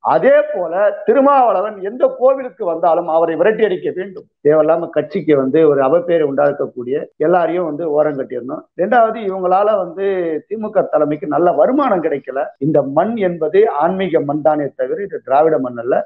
அதே போல திருமாவளவன் எந்த கோவிலுக்கு வந்தாலும் அவரை விரட்டி அடிக்க வேண்டும் தேவையில்லாம கட்சிக்கு வந்து ஒரு அவப்பேரை உண்டாக்கக்கூடிய எல்லாரையும் வந்து ஓரம் கட்டிடணும் ரெண்டாவது இவங்களால வந்து திமுக தலைமைக்கு நல்ல வருமானம் கிடைக்கல இந்த மண் என்பது ஆன்மீக மண் தானே தவிர இது திராவிட மண் அல்ல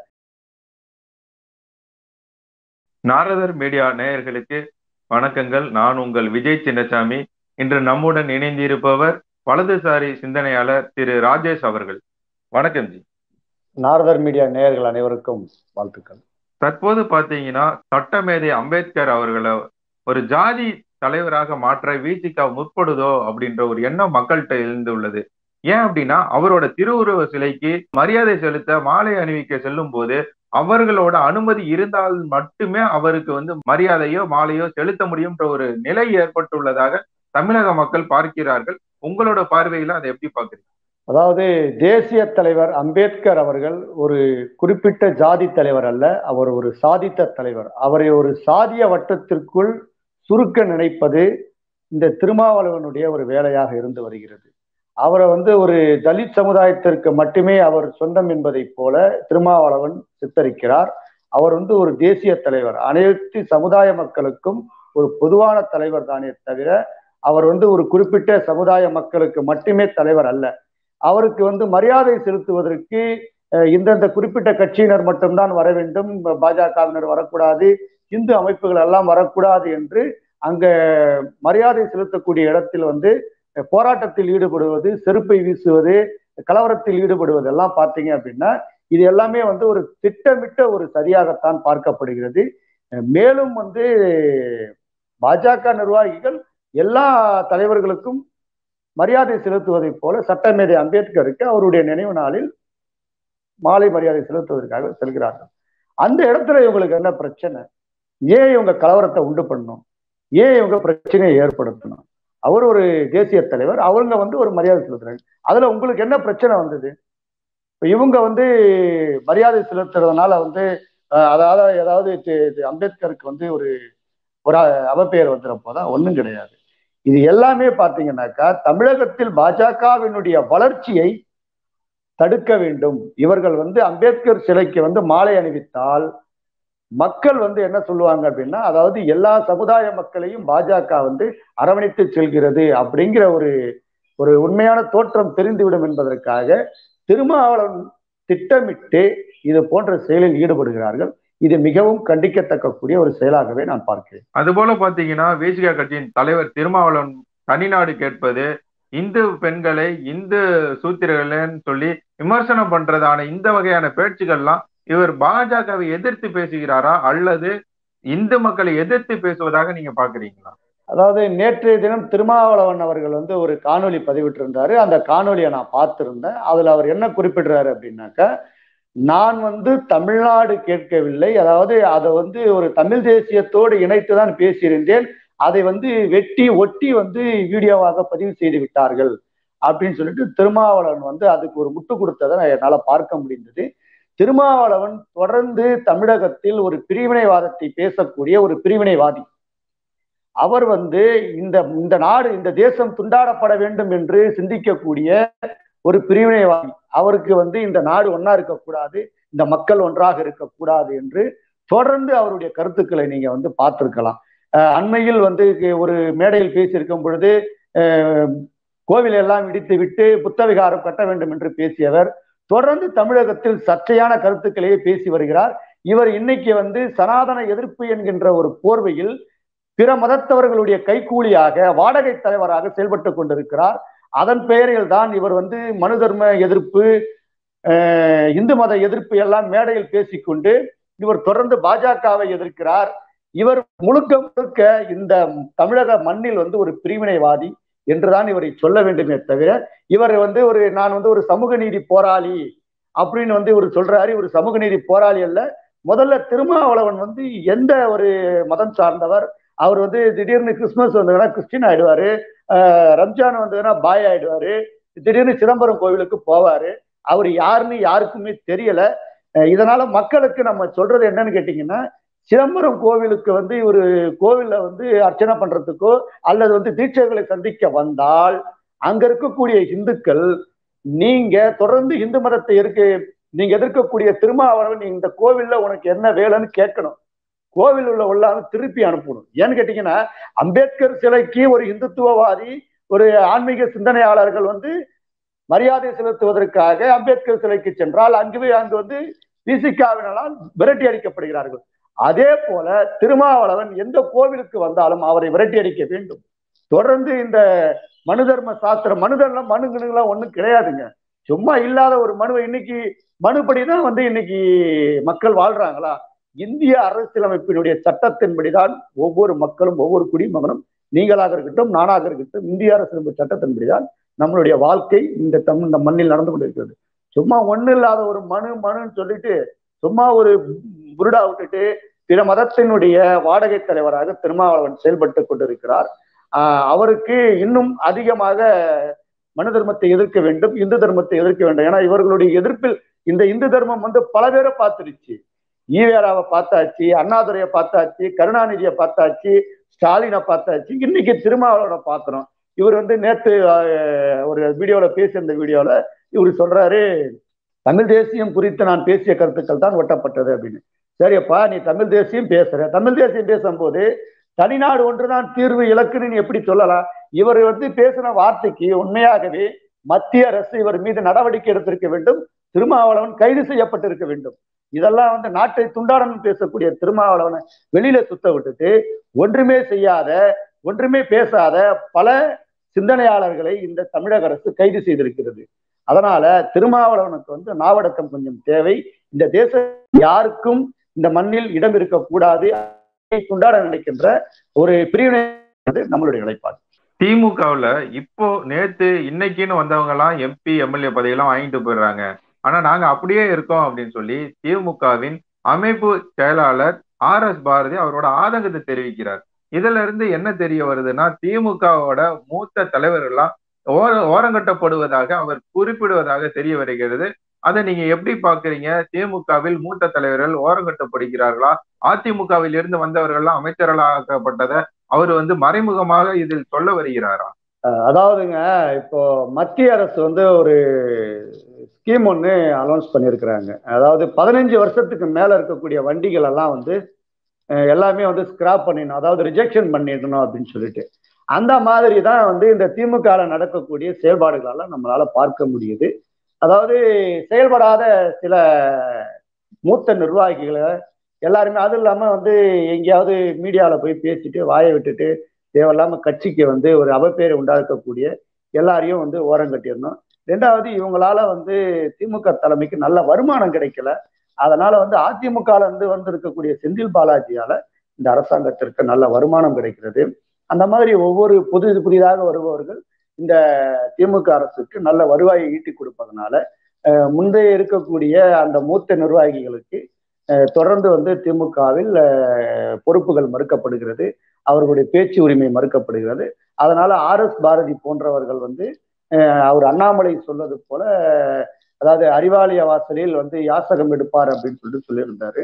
நாரதர் மீடியா நேயர்களுக்கு வணக்கங்கள் நான் உங்கள் விஜய் சின்னசாமி இன்று நம்முடன் இணைந்திருப்பவர் வலதுசாரி சிந்தனையாளர் திரு ராஜேஷ் அவர்கள் வணக்கம் ஜி நாரதர் மீடியா நேயர்கள் அனைவருக்கும் வாழ்த்துக்கள் தற்போது பாத்தீங்கன்னா சட்டமேதை அம்பேத்கர் அவர்களை ஒரு ஜாதி தலைவராக மாற்ற விசிக முற்படுதோ அப்படின்ற ஒரு எண்ணம் மக்கள்கிட்ட எழுந்துள்ளது ஏன் அப்படின்னா அவரோட திருவுருவ சிலைக்கு மரியாதை செலுத்த மாலை அணிவிக்க செல்லும் போது அவர்களோட அனுமதி இருந்தால் மட்டுமே அவருக்கு வந்து மரியாதையோ மாலையோ செலுத்த முடியும்ன்ற ஒரு நிலை ஏற்பட்டுள்ளதாக தமிழக மக்கள் பார்க்கிறார்கள் உங்களோட பார்வையில அதை எப்படி பாக்குறீங்க அதாவது தேசிய தலைவர் அம்பேத்கர் அவர்கள் ஒரு குறிப்பிட்ட ஜாதி தலைவர் அல்ல அவர் ஒரு சாதித்த தலைவர் அவரை ஒரு சாதிய வட்டத்திற்குள் சுருக்க நினைப்பது இந்த திருமாவளவனுடைய ஒரு வேலையாக இருந்து வருகிறது அவரை வந்து ஒரு தலித் சமுதாயத்திற்கு மட்டுமே அவர் சொந்தம் என்பதைப் போல திருமாவளவன் சித்தரிக்கிறார் அவர் வந்து ஒரு தேசிய தலைவர் அனைத்து சமுதாய மக்களுக்கும் ஒரு பொதுவான தலைவர் தானே தவிர அவர் வந்து ஒரு குறிப்பிட்ட சமுதாய மக்களுக்கு மட்டுமே தலைவர் அல்ல அவருக்கு வந்து மரியாதை செலுத்துவதற்கு இந்தந்த குறிப்பிட்ட கட்சியினர் மட்டும்தான் வர வேண்டும் பாஜகவினர் வரக்கூடாது இந்து அமைப்புகள் எல்லாம் வரக்கூடாது என்று அங்க மரியாதை செலுத்தக்கூடிய இடத்தில் வந்து போராட்டத்தில் ஈடுபடுவது செருப்பை வீசுவது கலவரத்தில் ஈடுபடுவது எல்லாம் பார்த்தீங்க அப்படின்னா இது எல்லாமே வந்து ஒரு திட்டமிட்ட ஒரு சரியாகத்தான் பார்க்கப்படுகிறது மேலும் வந்து பாஜக நிர்வாகிகள் எல்லா தலைவர்களுக்கும் மரியாதை செலுத்துவதைப் போல சட்டமேதை அம்பேத்கருக்கு அவருடைய நினைவு நாளில் மாலை மரியாதை செலுத்துவதற்காக செல்கிறார்கள் அந்த இடத்துல இவங்களுக்கு என்ன பிரச்சனை ஏன் இவங்க கலவரத்தை உண்டு பண்ணணும் ஏன் இவங்க பிரச்சனையை ஏற்படுத்தணும் அவர் ஒரு தேசிய தலைவர் அவங்க வந்து ஒரு மரியாதை செலுத்துறாங்க அதுல உங்களுக்கு என்ன பிரச்சனை வந்தது இப்ப இவங்க வந்து மரியாதை செலுத்துறதுனால வந்து அதாவது ஏதாவது அம்பேத்கருக்கு வந்து ஒரு ஒரு அவப்பெயர் வந்துட போதா ஒன்றும் கிடையாது இது எல்லாமே பார்த்தீங்கன்னாக்கா தமிழகத்தில் பாஜகவினுடைய வளர்ச்சியை தடுக்க வேண்டும் இவர்கள் வந்து அம்பேத்கர் சிலைக்கு வந்து மாலை அணிவித்தால் மக்கள் வந்து என்ன சொல்லுவாங்க அப்படின்னா அதாவது எல்லா சமுதாய மக்களையும் பாஜக வந்து அரவணைத்து செல்கிறது அப்படிங்கிற ஒரு ஒரு உண்மையான தோற்றம் தெரிந்துவிடும் என்பதற்காக திருமாவளவன் திட்டமிட்டு இது போன்ற செயலில் ஈடுபடுகிறார்கள் இது மிகவும் கண்டிக்கத்தக்கக்கூடிய ஒரு செயலாகவே நான் பார்க்கிறேன் அதுபோல பாத்தீங்கன்னா விசிகா கட்சியின் தலைவர் திருமாவளவன் தனிநாடு கேட்பது இந்து பெண்களை இந்து சூத்திரர்கள்னு சொல்லி விமர்சனம் பண்றதான இந்த வகையான பேச்சுகள்லாம் இவர் பாஜகவை எதிர்த்து பேசுகிறாரா அல்லது இந்து மக்களை எதிர்த்து பேசுவதாக நீங்க பாக்குறீங்களா அதாவது நேற்றைய தினம் திருமாவளவன் அவர்கள் வந்து ஒரு காணொலி பதிவிட்டிருந்தாரு அந்த காணொலியை நான் பார்த்திருந்தேன் அதுல அவர் என்ன குறிப்பிடுறாரு அப்படின்னாக்கா நான் வந்து தமிழ்நாடு கேட்கவில்லை அதாவது அதை வந்து ஒரு தமிழ் தேசியத்தோடு இணைத்து தான் பேசியிருந்தேன் அதை வந்து வெட்டி ஒட்டி வந்து வீடியோவாக பதிவு செய்து விட்டார்கள் அப்படின்னு சொல்லிட்டு திருமாவளவன் வந்து அதுக்கு ஒரு முட்டு கொடுத்ததை என்னால் பார்க்க முடிந்தது திருமாவளவன் தொடர்ந்து தமிழகத்தில் ஒரு பிரிவினைவாதத்தை பேசக்கூடிய ஒரு பிரிவினைவாதி அவர் வந்து இந்த இந்த நாடு இந்த தேசம் துண்டாடப்பட வேண்டும் என்று சிந்திக்கக்கூடிய ஒரு பிரிவினைவாதி அவருக்கு வந்து இந்த நாடு ஒன்னா இருக்கக்கூடாது இந்த மக்கள் ஒன்றாக இருக்கக்கூடாது என்று தொடர்ந்து அவருடைய கருத்துக்களை நீங்க வந்து பார்த்திருக்கலாம் அண்மையில் வந்து ஒரு மேடையில் பேசியிருக்கும் பொழுது கோவில் எல்லாம் இடித்து விட்டு புத்தவிகாரம் கட்ட வேண்டும் என்று பேசியவர் தொடர்ந்து தமிழகத்தில் சர்ச்சையான கருத்துக்களையே பேசி வருகிறார் இவர் இன்னைக்கு வந்து சனாதன எதிர்ப்பு என்கின்ற ஒரு போர்வையில் பிற மதத்தவர்களுடைய கைக்கூலியாக வாடகை தலைவராக செயல்பட்டு கொண்டிருக்கிறார் அதன் பெயரில் தான் இவர் வந்து மனு தர்ம எதிர்ப்பு இந்து மத எதிர்ப்பு எல்லாம் மேடையில் பேசிக்கொண்டு இவர் தொடர்ந்து பாஜகவை எதிர்க்கிறார் இவர் முழுக்க முழுக்க இந்த தமிழக மண்ணில் வந்து ஒரு பிரிவினைவாதி என்றுதான் இவரை சொல்ல வேண்டுமே தவிர இவர் வந்து ஒரு நான் வந்து ஒரு சமூக நீதி போராளி அப்படின்னு வந்து இவர் சொல்றாரு ஒரு சமூக நீதி போராளி அல்ல முதல்ல திருமாவளவன் வந்து எந்த ஒரு மதம் சார்ந்தவர் அவர் வந்து திடீர்னு கிறிஸ்துமஸ் வந்ததுன்னா கிறிஸ்டின் ஆயிடுவாரு ரம்ஜான் வந்ததுன்னா பாய் ஆயிடுவாரு திடீர்னு சிதம்பரம் கோவிலுக்கு போவாரு அவர் யாருன்னு யாருக்குமே தெரியல இதனால மக்களுக்கு நம்ம சொல்றது என்னன்னு கேட்டீங்கன்னா சிதம்பரம் கோவிலுக்கு வந்து ஒரு கோவில்ல வந்து அர்ச்சனை பண்றதுக்கோ அல்லது வந்து தீட்சைகளை சந்திக்க வந்தால் அங்க இருக்கக்கூடிய இந்துக்கள் நீங்க தொடர்ந்து இந்து மதத்தை இருக்க நீங்க எதிர்க்கக்கூடிய திருமாவளவன் இந்த கோவில்ல உனக்கு என்ன வேலைன்னு கேட்கணும் கோவில் உள்ள உள்ளாம திருப்பி அனுப்பணும் ஏன்னு கேட்டீங்கன்னா அம்பேத்கர் சிலைக்கு ஒரு இந்துத்துவவாதி ஒரு ஆன்மீக சிந்தனையாளர்கள் வந்து மரியாதை செலுத்துவதற்காக அம்பேத்கர் சிலைக்கு சென்றால் அங்கு அங்கு வந்து பிசிகாவினால் விரட்டி அடிக்கப்படுகிறார்கள் அதே போல திருமாவளவன் எந்த கோவிலுக்கு வந்தாலும் அவரை விரட்டி அடிக்க வேண்டும் தொடர்ந்து இந்த மனு தர்ம சாஸ்திரம் மனு தர்மம் மனுங்கெல்லாம் ஒண்ணும் கிடையாதுங்க சும்மா இல்லாத ஒரு மனுவை இன்னைக்கு மனுபடிதான் வந்து இன்னைக்கு மக்கள் வாழ்றாங்களா இந்திய அரசியலமைப்பினுடைய சட்டத்தின்படிதான் ஒவ்வொரு மக்களும் ஒவ்வொரு குடிமகனும் நீங்களாக இருக்கட்டும் நானாக இருக்கட்டும் இந்திய அரசியலமைப்பு சட்டத்தின்படிதான் நம்மளுடைய வாழ்க்கை இந்த தம் இந்த மண்ணில் நடந்து கொண்டிருக்கிறது சும்மா ஒண்ணு இல்லாத ஒரு மனு மனுன்னு சொல்லிட்டு சும்மா ஒரு புருடா விட்டுட்டு பிற மதத்தினுடைய வாடகை தலைவராக திருமாவளவன் செயல்பட்டு கொண்டிருக்கிறார் ஆஹ் அவருக்கு இன்னும் அதிகமாக மனு தர்மத்தை எதிர்க்க வேண்டும் இந்து தர்மத்தை எதிர்க்க வேண்டும் ஏன்னா இவர்களுடைய எதிர்ப்பில் இந்த இந்து தர்மம் வந்து பல பேரை பார்த்துருச்சு ஈவேராவை பார்த்தாச்சு அண்ணாதுரையை பார்த்தாச்சு கருணாநிதியை பார்த்தாச்சு ஸ்டாலினை பார்த்தாச்சு இன்னைக்கு திருமாவளவனை பார்க்கிறோம் இவர் வந்து நேத்து ஒரு வீடியோல பேசியிருந்த வீடியோல இவர் சொல்றாரு தமிழ் தேசியம் குறித்து நான் பேசிய கருத்துக்கள் தான் ஒட்டப்பட்டது அப்படின்னு சரியப்பா நீ தமிழ் தேசியம் பேசுற தமிழ் தேசியம் பேசும்போது தனிநாடு ஒன்றுதான் தீர்வு இலக்குன்னு நீ எப்படி சொல்லலாம் இவர் வந்து பேசின வார்த்தைக்கு உண்மையாகவே மத்திய அரசு இவர் மீது நடவடிக்கை எடுத்திருக்க வேண்டும் திருமாவளவன் கைது செய்யப்பட்டிருக்க வேண்டும் இதெல்லாம் வந்து நாட்டை துண்டாடணும் பேசக்கூடிய திருமாவளவனை வெளியில சுத்த விட்டுட்டு ஒன்றுமே செய்யாத ஒன்றுமே பேசாத பல சிந்தனையாளர்களை இந்த தமிழக அரசு கைது செய்திருக்கிறது அதனால திருமாவளவனுக்கு வந்து நாவடக்கம் கொஞ்சம் தேவை இந்த தேச யாருக்கும் இந்த மண்ணில் இடம் இருக்கக்கூடாது துண்டாட நினைக்கின்ற ஒரு பிரிவினை நம்மளுடைய நிலைப்பாடு திமுகவுல இப்போ நேத்து இன்னைக்குன்னு வந்தவங்க எல்லாம் எம்பி எம்எல்ஏ பதவியெல்லாம் வாங்கிட்டு போயிடுறாங்க ஆனா நாங்க அப்படியே இருக்கோம் அப்படின்னு சொல்லி திமுகவின் அமைப்பு செயலாளர் ஆர் எஸ் பாரதி அவரோட ஆதங்கத்தை தெரிவிக்கிறார் இதுல இருந்து என்ன தெரிய வருதுன்னா திமுகவோட மூத்த தலைவர்கள்லாம் ஓர ஓரங்கட்டப்படுவதாக அவர் குறிப்பிடுவதாக தெரிய வருகிறது அதை நீங்க எப்படி பாக்குறீங்க திமுகவில் மூத்த தலைவர்கள் ஓரங்கட்டப்படுகிறார்களா அதிமுகவில் இருந்து வந்தவர்கள்லாம் அமைச்சர்களாக்கப்பட்டதை அவர் வந்து மறைமுகமாக இதில் சொல்ல வருகிறாரா அதாவதுங்க இப்போ மத்திய அரசு வந்து ஒரு ஸ்கீம் ஒன்று அனௌன்ஸ் பண்ணியிருக்கிறாங்க அதாவது பதினஞ்சு வருஷத்துக்கு மேல இருக்கக்கூடிய வண்டிகள் எல்லாம் வந்து எல்லாமே வந்து ஸ்கிராப் பண்ணிடணும் அதாவது ரிஜெக்ஷன் பண்ணிடணும் அப்படின்னு சொல்லிட்டு அந்த மாதிரி தான் வந்து இந்த திமுக நடக்கக்கூடிய செயல்பாடுகளெல்லாம் நம்மளால பார்க்க முடியுது அதாவது செயல்படாத சில மூத்த நிர்வாகிகளை எல்லாருமே அது இல்லாம வந்து எங்கேயாவது மீடியாவில் போய் பேசிட்டு வாயை விட்டுட்டு தேவையில்லாம கட்சிக்கு வந்து ஒரு அவப்பேரை உண்டாக்கக்கூடிய எல்லாரையும் வந்து ஓரம் கட்டிடணும் ரெண்டாவது இவங்களால வந்து திமுக தலைமைக்கு நல்ல வருமானம் கிடைக்கல அதனால வந்து அதிமுக இருந்து வந்து இருக்கக்கூடிய செந்தில் பாலாஜியால இந்த அரசாங்கத்திற்கு நல்ல வருமானம் கிடைக்கிறது அந்த மாதிரி ஒவ்வொரு புது புதிதாக வருபவர்கள் இந்த திமுக அரசுக்கு நல்ல வருவாயை ஈட்டி கொடுப்பதனால முந்தைய இருக்கக்கூடிய அந்த மூத்த நிர்வாகிகளுக்கு தொடர்ந்து வந்து திமுகவில் பொறுப்புகள் மறுக்கப்படுகிறது அவர்களுடைய பேச்சு உரிமை மறுக்கப்படுகிறது அதனால ஆர் எஸ் பாரதி போன்றவர்கள் வந்து அவர் அண்ணாமலை சொன்னது போல அதாவது அறிவாலய வாசலில் வந்து யாசகம் எடுப்பார் அப்படின்னு சொல்லிட்டு சொல்லியிருந்தாரு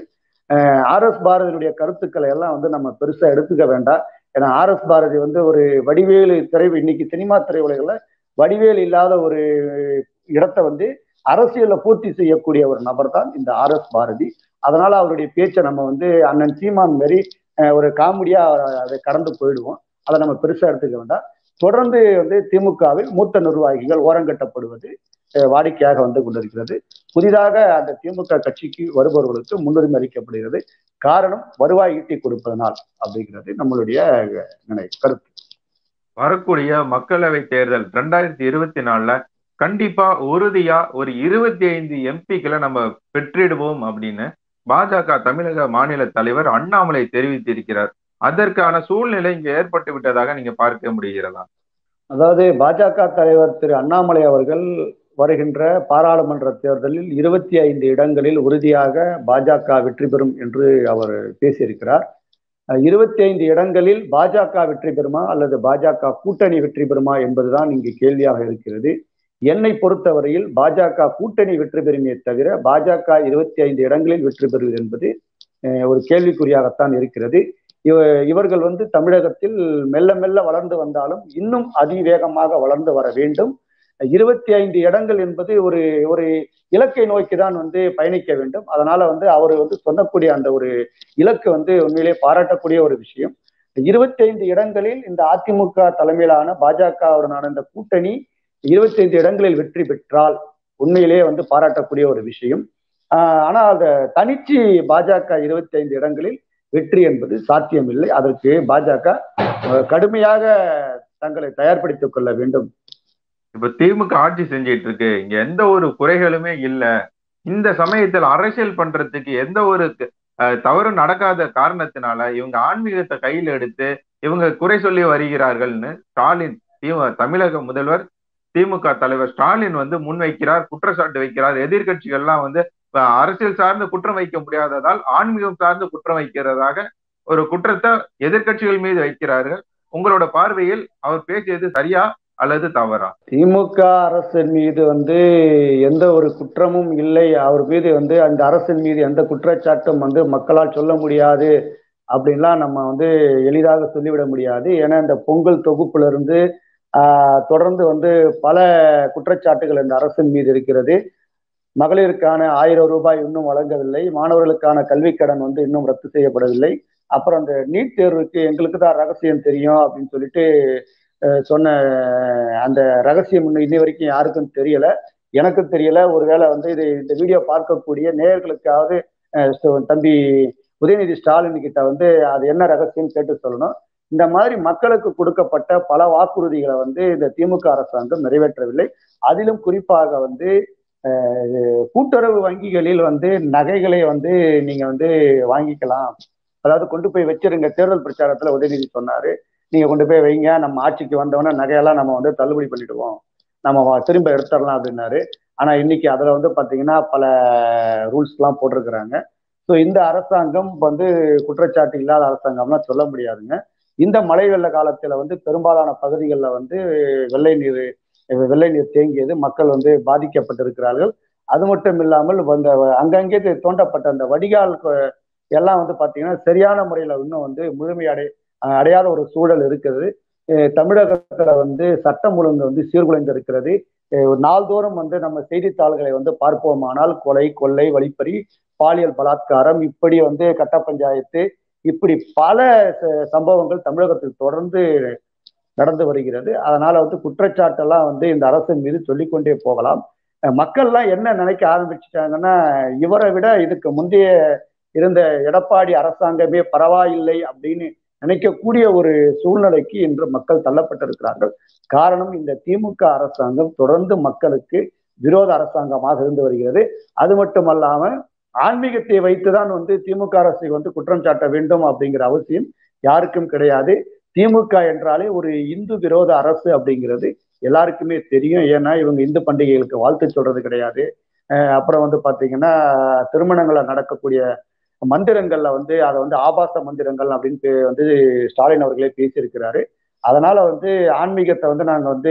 ஆர் எஸ் பாரதியுடைய கருத்துக்களை எல்லாம் வந்து நம்ம பெருசா எடுத்துக்க வேண்டாம் ஏன்னா ஆர் எஸ் பாரதி வந்து ஒரு வடிவேலு திரை இன்னைக்கு சினிமா திரையுலகில் வடிவேல் இல்லாத ஒரு இடத்தை வந்து அரசியல பூர்த்தி செய்யக்கூடிய ஒரு நபர் தான் இந்த ஆர் எஸ் பாரதி அதனால அவருடைய பேச்சை நம்ம வந்து அண்ணன் சீமான் மாரி ஒரு காமெடியா அதை கடந்து போயிடுவோம் அதை நம்ம பெருசா எடுத்துக்க வேண்டாம் தொடர்ந்து வந்து திமுகவில் மூத்த நிர்வாகிகள் ஓரங்கட்டப்படுவது வாடிக்கையாக வந்து கொண்டிருக்கிறது புதிதாக அந்த திமுக கட்சிக்கு வருபவர்களுக்கு முன்னுரிமை அளிக்கப்படுகிறது காரணம் வருவாய் ஈட்டி கொடுப்பதனால் அப்படிங்கிறது நம்மளுடைய நினை கருத்து வரக்கூடிய மக்களவை தேர்தல் ரெண்டாயிரத்தி இருபத்தி நாலுல கண்டிப்பா உறுதியா ஒரு இருபத்தி ஐந்து எம்பிக்களை நம்ம பெற்றிடுவோம் அப்படின்னு பாஜக தமிழக மாநில தலைவர் அண்ணாமலை தெரிவித்திருக்கிறார் அதற்கான சூழ்நிலை இங்க ஏற்பட்டு விட்டதாக நீங்க பார்க்க முடிகிறதா அதாவது பாஜக தலைவர் திரு அண்ணாமலை அவர்கள் வருகின்ற பாராளுமன்ற தேர்தலில் இருபத்தி ஐந்து இடங்களில் உறுதியாக பாஜக வெற்றி பெறும் என்று அவர் பேசியிருக்கிறார் இருபத்தி ஐந்து இடங்களில் பாஜக வெற்றி பெறுமா அல்லது பாஜக கூட்டணி வெற்றி பெறுமா என்பதுதான் இங்கு கேள்வியாக இருக்கிறது என்னை பொறுத்தவரையில் பாஜக கூட்டணி வெற்றி பெறுமே தவிர பாஜக இருபத்தி ஐந்து இடங்களில் வெற்றி பெறுவது என்பது ஒரு கேள்விக்குறியாகத்தான் இருக்கிறது இவ இவர்கள் வந்து தமிழகத்தில் மெல்ல மெல்ல வளர்ந்து வந்தாலும் இன்னும் அதிவேகமாக வளர்ந்து வர வேண்டும் இருபத்தி ஐந்து இடங்கள் என்பது ஒரு ஒரு இலக்கை நோக்கி தான் வந்து பயணிக்க வேண்டும் அதனால வந்து அவர் வந்து சொல்லக்கூடிய அந்த ஒரு இலக்கு வந்து உண்மையிலே பாராட்டக்கூடிய ஒரு விஷயம் இருபத்தி ஐந்து இடங்களில் இந்த அதிமுக தலைமையிலான பாஜகவுடனான இந்த கூட்டணி இருபத்தி ஐந்து இடங்களில் வெற்றி பெற்றால் உண்மையிலே வந்து பாராட்டக்கூடிய ஒரு விஷயம் ஆஹ் ஆனா அந்த தனிச்சு பாஜக இருபத்தி ஐந்து இடங்களில் வெற்றி என்பது சாத்தியமில்லை அதற்கு பாஜக கடுமையாக தங்களை தயார்படுத்திக் கொள்ள வேண்டும் இப்ப திமுக ஆட்சி செஞ்சிட்டு இருக்கு இங்க எந்த ஒரு குறைகளுமே இல்ல இந்த சமயத்தில் அரசியல் பண்றதுக்கு எந்த ஒரு தவறும் நடக்காத காரணத்தினால இவங்க ஆன்மீகத்தை கையில் எடுத்து இவங்க குறை சொல்லி வருகிறார்கள்னு ஸ்டாலின் தமிழக முதல்வர் திமுக தலைவர் ஸ்டாலின் வந்து முன்வைக்கிறார் குற்றச்சாட்டு வைக்கிறார் எதிர்கட்சிகள்லாம் வந்து அரசியல் சார்ந்து குற்றம் வைக்க முடியாததால் ஆன்மீகம் சார்ந்து குற்றம் வைக்கிறதாக ஒரு குற்றத்தை எதிர்கட்சிகள் மீது வைக்கிறார்கள் உங்களோட பார்வையில் அவர் பேசியது சரியா அல்லது தவறா திமுக அரசின் மீது வந்து எந்த ஒரு குற்றமும் இல்லை அவர் மீது வந்து அந்த அரசின் மீது எந்த குற்றச்சாட்டும் வந்து மக்களால் சொல்ல முடியாது அப்படின்லாம் நம்ம வந்து எளிதாக சொல்லிவிட முடியாது ஏன்னா இந்த பொங்கல் தொகுப்புல இருந்து ஆஹ் தொடர்ந்து வந்து பல குற்றச்சாட்டுகள் இந்த அரசின் மீது இருக்கிறது மகளிருக்கான ஆயிரம் ரூபாய் இன்னும் வழங்கவில்லை மாணவர்களுக்கான கல்வி கடன் வந்து இன்னும் ரத்து செய்யப்படவில்லை அப்புறம் அந்த நீட் தேர்வுக்கு எங்களுக்கு தான் ரகசியம் தெரியும் அப்படின்னு சொல்லிட்டு சொன்ன அந்த ரகசியம் இன்னும் இன்னி வரைக்கும் யாருக்கும் தெரியல எனக்கும் தெரியல ஒருவேளை வந்து இது இந்த வீடியோ பார்க்கக்கூடிய நேயர்களுக்காவது தம்பி உதயநிதி ஸ்டாலின் கிட்ட வந்து அது என்ன ரகசியம் கேட்டு சொல்லணும் இந்த மாதிரி மக்களுக்கு கொடுக்கப்பட்ட பல வாக்குறுதிகளை வந்து இந்த திமுக அரசாங்கம் நிறைவேற்றவில்லை அதிலும் குறிப்பாக வந்து கூட்டுறவு வங்கிகளில் வந்து நகைகளை வந்து நீங்க வந்து வாங்கிக்கலாம் அதாவது கொண்டு போய் வச்சிருங்க தேர்தல் பிரச்சாரத்துல உதயநிதி சொன்னாரு நீங்க கொண்டு போய் வைங்க நம்ம ஆட்சிக்கு வந்தவொடனே நகையெல்லாம் நம்ம வந்து தள்ளுபடி பண்ணிடுவோம் நம்ம திரும்ப எடுத்துடலாம் அப்படின்னாரு ஆனா இன்னைக்கு அதுல வந்து பாத்தீங்கன்னா பல ரூல்ஸ் எல்லாம் போட்டிருக்கிறாங்க ஸோ இந்த அரசாங்கம் வந்து குற்றச்சாட்டு இல்லாத அரசாங்கம்லாம் சொல்ல முடியாதுங்க இந்த மழை வெள்ள காலத்துல வந்து பெரும்பாலான பகுதிகளில் வந்து வெள்ளை நீர் வெள்ளை நீர் தேங்கியது மக்கள் வந்து பாதிக்கப்பட்டிருக்கிறார்கள் அது மட்டும் இல்லாமல் அந்த அங்கங்கே தோண்டப்பட்ட அந்த வடிகால் எல்லாம் வந்து பார்த்தீங்கன்னா சரியான முறையில் இன்னும் வந்து முழுமையடை அடையாத ஒரு சூழல் இருக்குது தமிழகத்துல வந்து சட்டம் ஒழுங்கு வந்து சீர்குலைந்து இருக்கிறது நாள்தோறும் வந்து நம்ம செய்தித்தாள்களை வந்து பார்ப்போமானால் கொலை கொள்ளை வழிப்பறி பாலியல் பலாத்காரம் இப்படி வந்து கட்ட பஞ்சாயத்து இப்படி பல சம்பவங்கள் தமிழகத்தில் தொடர்ந்து நடந்து வருகிறது அதனால வந்து குற்றச்சாட்டெல்லாம் வந்து இந்த அரசின் மீது சொல்லிக்கொண்டே போகலாம் மக்கள்லாம் என்ன நினைக்க ஆரம்பிச்சிட்டாங்கன்னா இவரை விட இதுக்கு முந்தைய இருந்த எடப்பாடி அரசாங்கமே பரவாயில்லை அப்படின்னு நினைக்கக்கூடிய ஒரு சூழ்நிலைக்கு இன்று மக்கள் தள்ளப்பட்டிருக்கிறார்கள் காரணம் இந்த திமுக அரசாங்கம் தொடர்ந்து மக்களுக்கு விரோத அரசாங்கமாக இருந்து வருகிறது அது மட்டுமல்லாம ஆன்மீகத்தை வைத்துதான் வந்து திமுக அரசை வந்து குற்றம் சாட்ட வேண்டும் அப்படிங்கிற அவசியம் யாருக்கும் கிடையாது திமுக என்றாலே ஒரு இந்து விரோத அரசு அப்படிங்கிறது எல்லாருக்குமே தெரியும் ஏன்னா இவங்க இந்து பண்டிகைகளுக்கு வாழ்த்து சொல்றது கிடையாது அப்புறம் வந்து பாத்தீங்கன்னா திருமணங்களை நடக்கக்கூடிய மந்திரங்கள்ல வந்து அதை வந்து ஆபாச மந்திரங்கள் அப்படின்னு வந்து ஸ்டாலின் அவர்களே பேசியிருக்கிறாரு அதனால வந்து ஆன்மீகத்தை வந்து நாங்க வந்து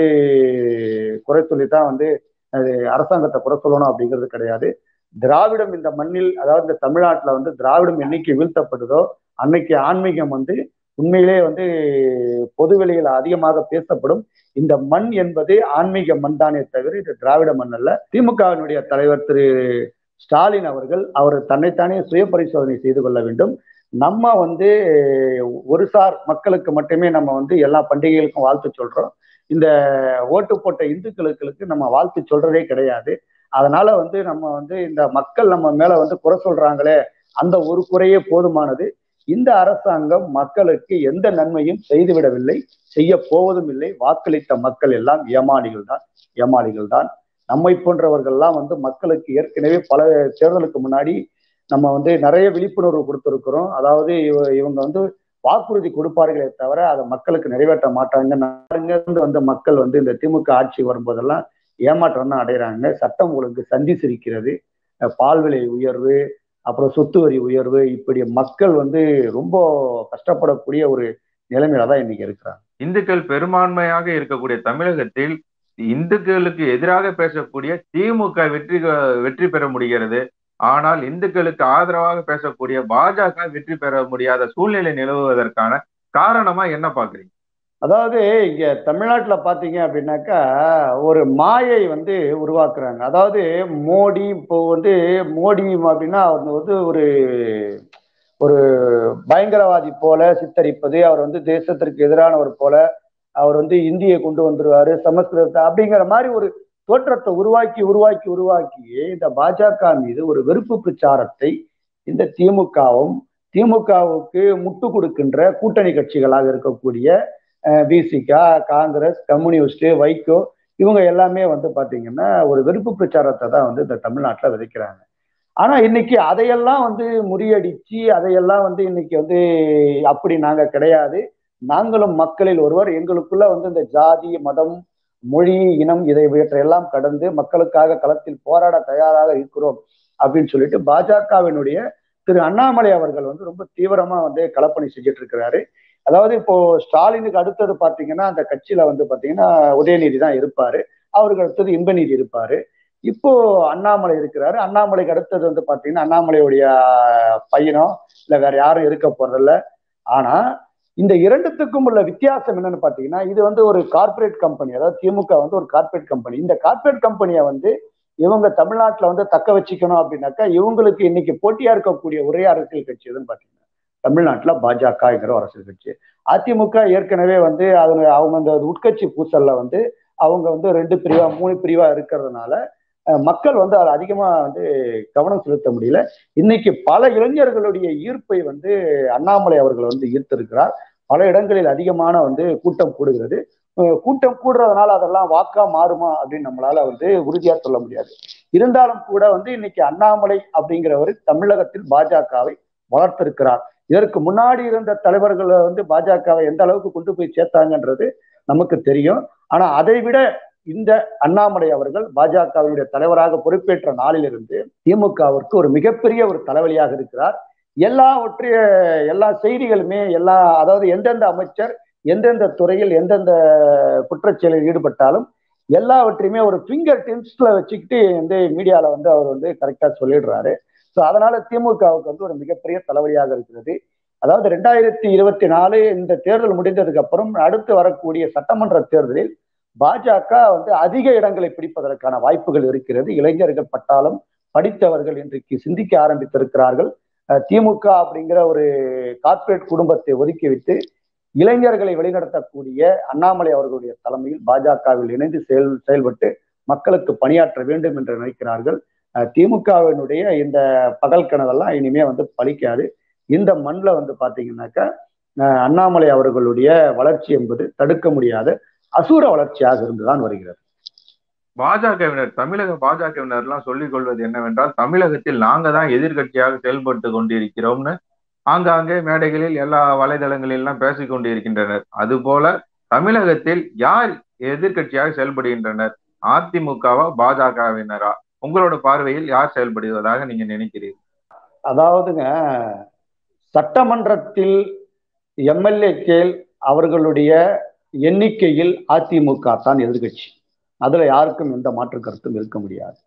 குறை சொல்லித்தான் வந்து அரசாங்கத்தை குறை சொல்லணும் அப்படிங்கிறது கிடையாது திராவிடம் இந்த மண்ணில் அதாவது இந்த தமிழ்நாட்டில் வந்து திராவிடம் என்னைக்கு வீழ்த்தப்படுதோ அன்னைக்கு ஆன்மீகம் வந்து உண்மையிலே வந்து பொதுவெளியில் அதிகமாக பேசப்படும் இந்த மண் என்பது ஆன்மீக மண் தானே தவிர இது திராவிட மண் அல்ல திமுகவினுடைய தலைவர் திரு ஸ்டாலின் அவர்கள் அவர் தன்னைத்தானே சுய பரிசோதனை செய்து கொள்ள வேண்டும் நம்ம வந்து ஒரு சார் மக்களுக்கு மட்டுமே நம்ம வந்து எல்லா பண்டிகைகளுக்கும் வாழ்த்து சொல்றோம் இந்த ஓட்டு போட்ட இந்துக்களுக்கு நம்ம வாழ்த்து சொல்றதே கிடையாது அதனால வந்து நம்ம வந்து இந்த மக்கள் நம்ம மேல வந்து குறை சொல்றாங்களே அந்த ஒரு குறையே போதுமானது இந்த அரசாங்கம் மக்களுக்கு எந்த நன்மையும் செய்துவிடவில்லை செய்ய போவதும் இல்லை வாக்களித்த மக்கள் எல்லாம் ஏமாளிகள் தான் ஏமாளிகள் தான் நம்மை போன்றவர்கள்லாம் வந்து மக்களுக்கு ஏற்கனவே பல தேர்தலுக்கு முன்னாடி நம்ம வந்து நிறைய விழிப்புணர்வு கொடுத்துருக்கிறோம் அதாவது இவங்க வந்து வாக்குறுதி கொடுப்பார்களே தவிர அதை மக்களுக்கு நிறைவேற்ற மாட்டாங்க வந்து மக்கள் வந்து இந்த திமுக ஆட்சி வரும்போதெல்லாம் ஏமாற்றம் தான் அடைகிறாங்க சட்டம் ஒழுங்கு சந்தி சிரிக்கிறது பால் விலை உயர்வு அப்புறம் சொத்து வரி உயர்வு இப்படி மக்கள் வந்து ரொம்ப கஷ்டப்படக்கூடிய ஒரு நிலைமையில தான் இன்னைக்கு இருக்கிறாங்க இந்துக்கள் பெரும்பான்மையாக இருக்கக்கூடிய தமிழகத்தில் இந்துக்களுக்கு எதிராக பேசக்கூடிய திமுக வெற்றி வெற்றி பெற முடிகிறது ஆனால் இந்துக்களுக்கு ஆதரவாக பேசக்கூடிய பாஜக வெற்றி பெற முடியாத சூழ்நிலை நிலவுவதற்கான காரணமா என்ன பாக்குறீங்க அதாவது இங்க தமிழ்நாட்டுல பாத்தீங்க அப்படின்னாக்கா ஒரு மாயை வந்து உருவாக்குறாங்க அதாவது மோடி இப்போ வந்து மோடி அப்படின்னா அவர் வந்து ஒரு ஒரு பயங்கரவாதி போல சித்தரிப்பது அவர் வந்து தேசத்திற்கு எதிரானவர் போல அவர் வந்து இந்தியை கொண்டு வந்துருவாரு சமஸ்கிருதத்தை அப்படிங்கிற மாதிரி ஒரு தோற்றத்தை உருவாக்கி உருவாக்கி உருவாக்கி இந்த பாஜக மீது ஒரு வெறுப்பு பிரச்சாரத்தை இந்த திமுகவும் திமுகவுக்கு முட்டு கொடுக்கின்ற கூட்டணி கட்சிகளாக இருக்கக்கூடிய பிசிகா காங்கிரஸ் கம்யூனிஸ்ட் வைகோ இவங்க எல்லாமே வந்து பாத்தீங்கன்னா ஒரு வெறுப்பு பிரச்சாரத்தை தான் வந்து இந்த தமிழ்நாட்டில் விதைக்கிறாங்க ஆனா இன்னைக்கு அதையெல்லாம் வந்து முறியடிச்சு அதையெல்லாம் வந்து இன்னைக்கு வந்து அப்படி நாங்க கிடையாது நாங்களும் மக்களில் ஒருவர் எங்களுக்குள்ள வந்து இந்த ஜாதி மதம் மொழி இனம் இதை இவற்றையெல்லாம் கடந்து மக்களுக்காக களத்தில் போராட தயாராக இருக்கிறோம் அப்படின்னு சொல்லிட்டு பாஜகவினுடைய திரு அண்ணாமலை அவர்கள் வந்து ரொம்ப தீவிரமா வந்து களப்பணி செஞ்சுட்டு இருக்கிறாரு அதாவது இப்போ ஸ்டாலினுக்கு அடுத்தது பாத்தீங்கன்னா அந்த கட்சியில வந்து பாத்தீங்கன்னா உதயநிதி தான் இருப்பாரு அவருக்கு அடுத்தது இன்பநீதி இருப்பாரு இப்போ அண்ணாமலை இருக்கிறாரு அண்ணாமலைக்கு அடுத்தது வந்து பாத்தீங்கன்னா அண்ணாமலையுடைய பையனோ இல்ல வேற யாரும் இருக்க போறதில்ல ஆனா இந்த இரண்டுத்துக்கும் உள்ள வித்தியாசம் என்னன்னு பாத்தீங்கன்னா இது வந்து ஒரு கார்பரேட் கம்பெனி அதாவது திமுக வந்து ஒரு கார்பரேட் கம்பெனி இந்த கார்பரேட் கம்பெனியை வந்து இவங்க தமிழ்நாட்டுல வந்து தக்க வச்சுக்கணும் அப்படின்னாக்கா இவங்களுக்கு இன்னைக்கு போட்டியா இருக்கக்கூடிய ஒரே அரசியல் கட்சி எதுன்னு பாத்தீங்கன்னா தமிழ்நாட்டுல பாஜகங்கிற அரசியல் கட்சி அதிமுக ஏற்கனவே வந்து அவங்க அவங்க அந்த உட்கட்சி பூசல்ல வந்து அவங்க வந்து ரெண்டு பிரிவா மூணு பிரிவா இருக்கிறதுனால மக்கள் வந்து அதை அதிகமா வந்து கவனம் செலுத்த முடியல இன்னைக்கு பல இளைஞர்களுடைய ஈர்ப்பை வந்து அண்ணாமலை அவர்கள் வந்து ஈர்த்திருக்கிறார் பல இடங்களில் அதிகமான வந்து கூட்டம் கூடுகிறது கூட்டம் கூடுறதுனால அதெல்லாம் வாக்கா மாறுமா அப்படின்னு நம்மளால வந்து உறுதியா சொல்ல முடியாது இருந்தாலும் கூட வந்து இன்னைக்கு அண்ணாமலை அப்படிங்கிறவர் தமிழகத்தில் பாஜகவை வளர்த்திருக்கிறார் இதற்கு முன்னாடி இருந்த தலைவர்களை வந்து பாஜகவை எந்த அளவுக்கு கொண்டு போய் சேர்த்தாங்கன்றது நமக்கு தெரியும் ஆனா அதை விட இந்த அண்ணாமலை அவர்கள் பாஜகவினுடைய தலைவராக பொறுப்பேற்ற நாளிலிருந்து திமுகவிற்கு ஒரு மிகப்பெரிய ஒரு தலைவலியாக இருக்கிறார் எல்லாவற்றைய எல்லா செய்திகளுமே எல்லா அதாவது எந்தெந்த அமைச்சர் எந்தெந்த துறையில் எந்தெந்த குற்றச்செயலில் ஈடுபட்டாலும் எல்லாவற்றையுமே ஒரு ஃபிங்கர் டிப்ஸ்ல வச்சுக்கிட்டு வந்து மீடியால வந்து அவர் வந்து கரெக்டா சொல்லிடுறாரு ஸோ அதனால திமுகவுக்கு வந்து ஒரு மிகப்பெரிய தலைவலியாக இருக்கிறது அதாவது ரெண்டாயிரத்தி இருபத்தி நாலு இந்த தேர்தல் முடிந்ததுக்கு அப்புறம் அடுத்து வரக்கூடிய சட்டமன்ற தேர்தலில் பாஜக வந்து அதிக இடங்களை பிடிப்பதற்கான வாய்ப்புகள் இருக்கிறது இளைஞர்கள் பட்டாலும் படித்தவர்கள் இன்றைக்கு சிந்திக்க ஆரம்பித்திருக்கிறார்கள் திமுக அப்படிங்கிற ஒரு கார்ப்பரேட் குடும்பத்தை ஒதுக்கிவிட்டு இளைஞர்களை வழிநடத்தக்கூடிய அண்ணாமலை அவர்களுடைய தலைமையில் பாஜகவில் இணைந்து செயல் செயல்பட்டு மக்களுக்கு பணியாற்ற வேண்டும் என்று நினைக்கிறார்கள் திமுகவினுடைய இந்த பகல் கனவெல்லாம் இனிமே வந்து பலிக்காது இந்த மண்ணில் வந்து பாத்தீங்கன்னாக்கா அண்ணாமலை அவர்களுடைய வளர்ச்சி என்பது தடுக்க முடியாத அசூர வளர்ச்சியாக இருந்துதான் வருகிறது பாஜகவினர் தமிழக பாஜகவினர் எல்லாம் சொல்லிக் கொள்வது என்னவென்றால் தமிழகத்தில் நாங்க தான் எதிர்கட்சியாக செயல்பட்டு கொண்டிருக்கிறோம்னு ஆங்காங்கே மேடைகளில் எல்லா வலைதளங்களிலும் பேசிக் கொண்டிருக்கின்றனர் அதுபோல தமிழகத்தில் யார் எதிர்கட்சியாக செயல்படுகின்றனர் அதிமுகவா பாஜகவினரா உங்களோட பார்வையில் யார் செயல்படுவதாக நீங்க நினைக்கிறீர்கள் அதாவதுங்க சட்டமன்றத்தில் எம்எல்ஏக்கள் அவர்களுடைய எண்ணிக்கையில் அதிமுக தான் எதிர்கட்சி அதுல யாருக்கும் எந்த மாற்று கருத்தும் இருக்க முடியாது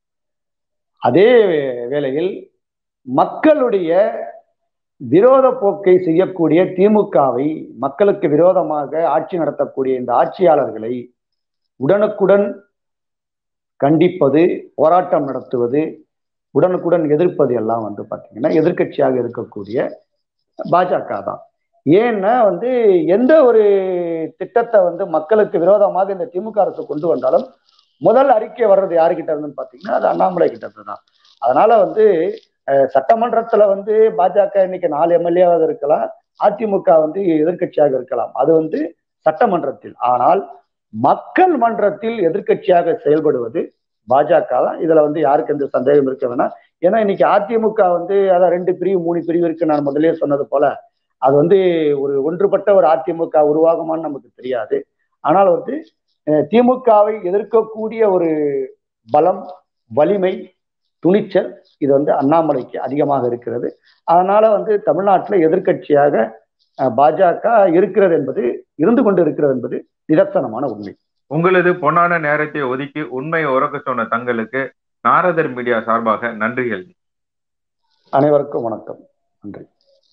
அதே வேளையில் மக்களுடைய விரோத போக்கை செய்யக்கூடிய திமுகவை மக்களுக்கு விரோதமாக ஆட்சி நடத்தக்கூடிய இந்த ஆட்சியாளர்களை உடனுக்குடன் கண்டிப்பது போராட்டம் நடத்துவது உடனுக்குடன் எதிர்ப்பது எல்லாம் வந்து பார்த்தீங்கன்னா எதிர்கட்சியாக இருக்கக்கூடிய பாஜக தான் ஏன்னா வந்து எந்த ஒரு திட்டத்தை வந்து மக்களுக்கு விரோதமாக இந்த திமுக அரசு கொண்டு வந்தாலும் முதல் அறிக்கை வர்றது யாருக்கிட்ட இருந்துன்னு பார்த்தீங்கன்னா அது அண்ணாமலை கிட்ட இருந்து தான் அதனால வந்து சட்டமன்றத்துல வந்து பாஜக இன்னைக்கு நாலு எம்எல்ஏவாக இருக்கலாம் அதிமுக வந்து எதிர்கட்சியாக இருக்கலாம் அது வந்து சட்டமன்றத்தில் ஆனால் மக்கள் மன்றத்தில் எதிர்கட்சியாக செயல்படுவது பாஜக தான் இதுல வந்து யாருக்கு எந்த சந்தேகம் இருக்க வேணாம் ஏன்னா இன்னைக்கு அதிமுக வந்து அதான் ரெண்டு பிரிவு மூணு பிரிவு இருக்கு நான் முதலே சொன்னது போல அது வந்து ஒரு ஒன்றுபட்ட ஒரு அதிமுக உருவாகுமான்னு நமக்கு தெரியாது ஆனால் வந்து திமுகவை எதிர்க்கக்கூடிய ஒரு பலம் வலிமை துணிச்சல் இது வந்து அண்ணாமலைக்கு அதிகமாக இருக்கிறது அதனால வந்து தமிழ்நாட்டில் எதிர்கட்சியாக பாஜக இருக்கிறது என்பது இருந்து கொண்டு இருக்கிறது என்பது நிதர்சனமான உண்மை உங்களது பொன்னான நேரத்தை ஒதுக்கி உண்மையை உறக்க சொன்ன தங்களுக்கு நாரதர் மீடியா சார்பாக நன்றிகள் அனைவருக்கும் வணக்கம் நன்றி